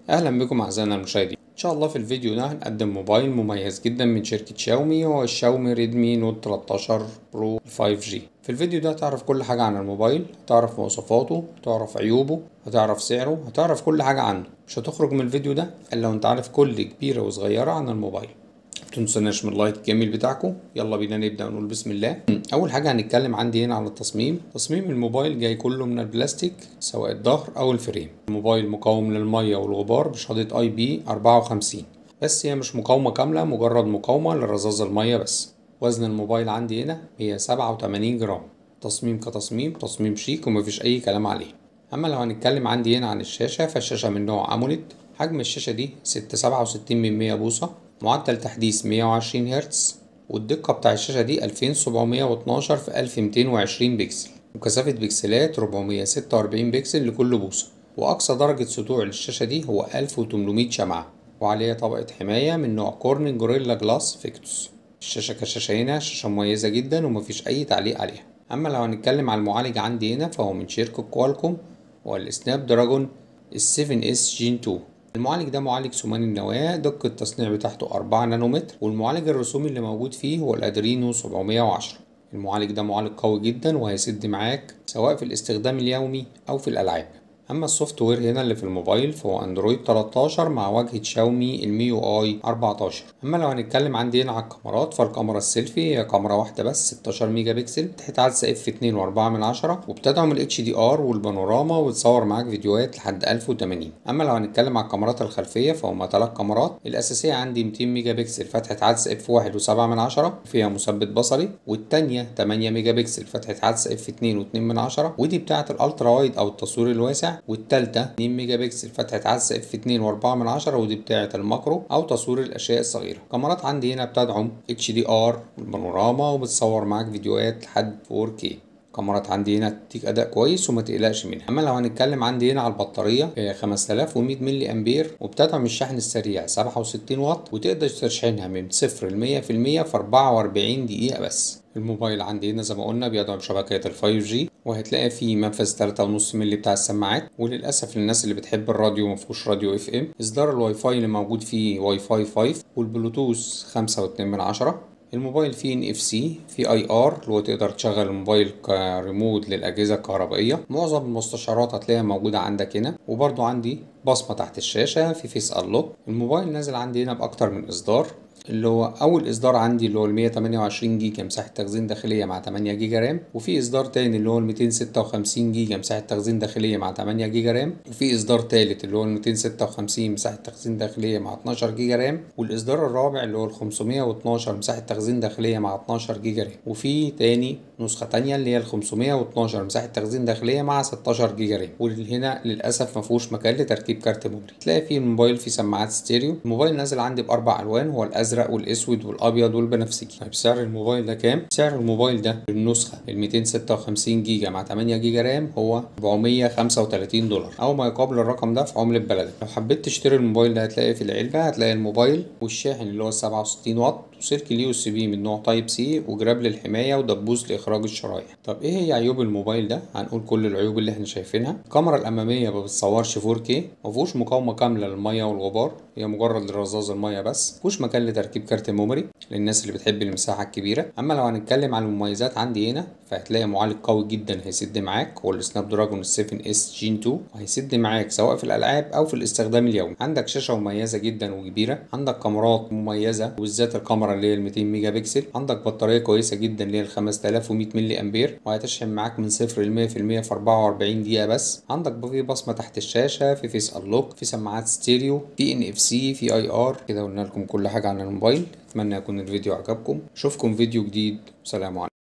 اهلا بكم اعزائنا المشاهدين ان شاء الله في الفيديو ده هنقدم موبايل مميز جدا من شركة شاومي هو الشاومي ريدمي نوت 13 برو 5G في الفيديو ده هتعرف كل حاجة عن الموبايل هتعرف مواصفاته هتعرف عيوبه هتعرف سعره هتعرف كل حاجة عنه مش هتخرج من الفيديو ده الا لو انت عارف كل كبيرة وصغيرة عن الموبايل متنسوناش من اللايك الجميل بتاعكم يلا بينا نبدأ نقول بسم الله أول حاجة هنتكلم عندي هنا على التصميم تصميم الموبايل جاي كله من البلاستيك سواء الظهر أو الفريم الموبايل مقاوم للمية والغبار بشهادة اي بي 54 بس هي مش مقاومة كاملة مجرد مقاومة لرذاذ المية بس وزن الموبايل عندي هنا 187 جرام تصميم كتصميم تصميم شيك ومفيش أي كلام عليه أما لو هنتكلم عندي هنا عن الشاشة فالشاشة من نوع أموليد حجم الشاشة دي 667 من 100 بوصة معدل تحديث 120 هرتز والدقة بتاع الشاشة دي 2712 في 1220 بكسل وكثافة بكسلات 446 بكسل لكل بوصة وأقصى درجة سطوع للشاشة دي هو 1800 شمعة وعليها طبقة حماية من نوع كورنينج جوريلا جلاس فيكتوس الشاشة كشاشة هنا شاشة مميزة جدا ومفيش أي تعليق عليها أما لو هنتكلم على المعالج عندي هنا فهو من شركة كوالكوم والسناب دراجون ال 7 اس جين 2 المعالج ده معالج ثماني النواة دقة التصنيع بتاعته 4 نانومتر والمعالج الرسومي اللي موجود فيه هو الأدرينو 710 المعالج ده معالج قوي جدا وهيسد معاك سواء في الاستخدام اليومي أو في الألعاب أما السوفت وير هنا اللي في الموبايل فهو أندرويد 13 مع واجهة شاومي الميو آي 14 أما لو هنتكلم عندي هنا على الكاميرات فالكاميرا السيلفي هي كاميرا واحدة بس 16 ميجا بكسل تحت عدسة اف 2.4 من عشرة وبتدعم ال HDR والبانوراما وتصور معاك فيديوهات لحد 1080 أما لو هنتكلم على الكاميرات الخلفية فهما تلات كاميرات الأساسية عندي 200 ميجا بكسل فتحة عدسة اف 1.7 من عشرة فيها مثبت بصري والتانية 8 ميجا بكسل فتحة عدسة اف 2.2 من عشرة ودي بتاعة الألترا وايد أو التصوير الواسع والتالتة 2 ميجا بكسل فتحة عدسة اف 2.4 من عشرة ودي بتاعة الماكرو أو تصوير الأشياء الصغيرة كاميرات عندي هنا بتدعم HDR والبانوراما وبتصور معاك فيديوهات لحد 4K كاميرات عندي هنا تديك اداء كويس وما تقلقش منها اما لو هنتكلم عندي هنا على البطاريه هي 5100 ملي امبير وبتدعم الشحن السريع 67 واط وتقدر تشحنها من 0 ل 100% في 44 دقيقه بس الموبايل عندي هنا زي ما قلنا بيدعم شبكات ال 5G وهتلاقي فيه منفذ 3.5 مللي بتاع السماعات وللاسف للناس اللي بتحب الراديو مفهوش راديو اف ام اصدار الواي فاي اللي موجود فيه واي فاي 5 والبلوتوث 5.2 من عشرة الموبايل فيه ان اف سي في اي ار اللي هو تقدر تشغل الموبايل كريموت للاجهزه الكهربائيه معظم المستشعرات هتلاقيها موجوده عندك هنا وبرضو عندي بصمه تحت الشاشه في فيس انلوك الموبايل نازل عندي هنا باكتر من اصدار اللي هو اول اصدار عندي اللي هو ال 128 جيجا مساحه تخزين داخليه مع 8 جيجا رام وفي اصدار تاني اللي هو ال 256 جيجا مساحه تخزين داخليه مع 8 جيجا رام وفي اصدار تالت اللي هو ال 256 مساحه تخزين داخليه مع 12 جيجا رام والاصدار الرابع اللي هو ال 512 مساحه تخزين داخليه مع 12 جيجا رام وفي تاني نسخه تانية اللي هي ال 512 مساحه تخزين داخليه مع 16 جيجا رام وهنا للاسف ما فيهوش مكان لتركيب كارت ميموري تلاقي فيه الموبايل فيه سماعات ستيريو الموبايل نازل عندي باربع الوان هو الازرق الازرق والاسود والابيض والبنفسجي طيب سعر الموبايل ده كام سعر الموبايل ده بالنسخه ال 256 جيجا مع 8 جيجا رام هو 435 دولار او ما يقابل الرقم ده في عمله بلدك لو حبيت تشتري الموبايل ده هتلاقي في العلبه هتلاقي الموبايل والشاحن اللي هو 67 واط وسلك اليو اس بي من نوع تايب سي وجراب للحمايه ودبوس لاخراج الشرايح طب ايه هي عيوب الموبايل ده هنقول كل العيوب اللي احنا شايفينها الكاميرا الاماميه ما بتصورش 4K ما فيهوش مقاومه كامله للميه والغبار هي مجرد لرذاذ الميه بس مفيهوش مكان لتركيب كارت ميموري للناس اللي بتحب المساحه الكبيره اما لو هنتكلم عن المميزات عندي هنا فهتلاقي معالج قوي جدا هيسد معاك هو السناب دراجون 7 اس جين 2 وهيسد معاك سواء في الالعاب او في الاستخدام اليومي عندك شاشه مميزه جدا وكبيره عندك كاميرات مميزه وبالذات الكاميرا اللي هي ال 200 ميجا بكسل عندك بطاريه كويسه جدا اللي هي ال 5100 ملي امبير وهتشحن معاك من 0 ل 100% في 44 دقيقه بس عندك في بصمه تحت الشاشه في فيس انلوك في سماعات ستيريو في ان اف سي في اي ار كده قلنا لكم كل حاجه عن الموبايل اتمنى يكون الفيديو عجبكم اشوفكم فيديو جديد سلام عليكم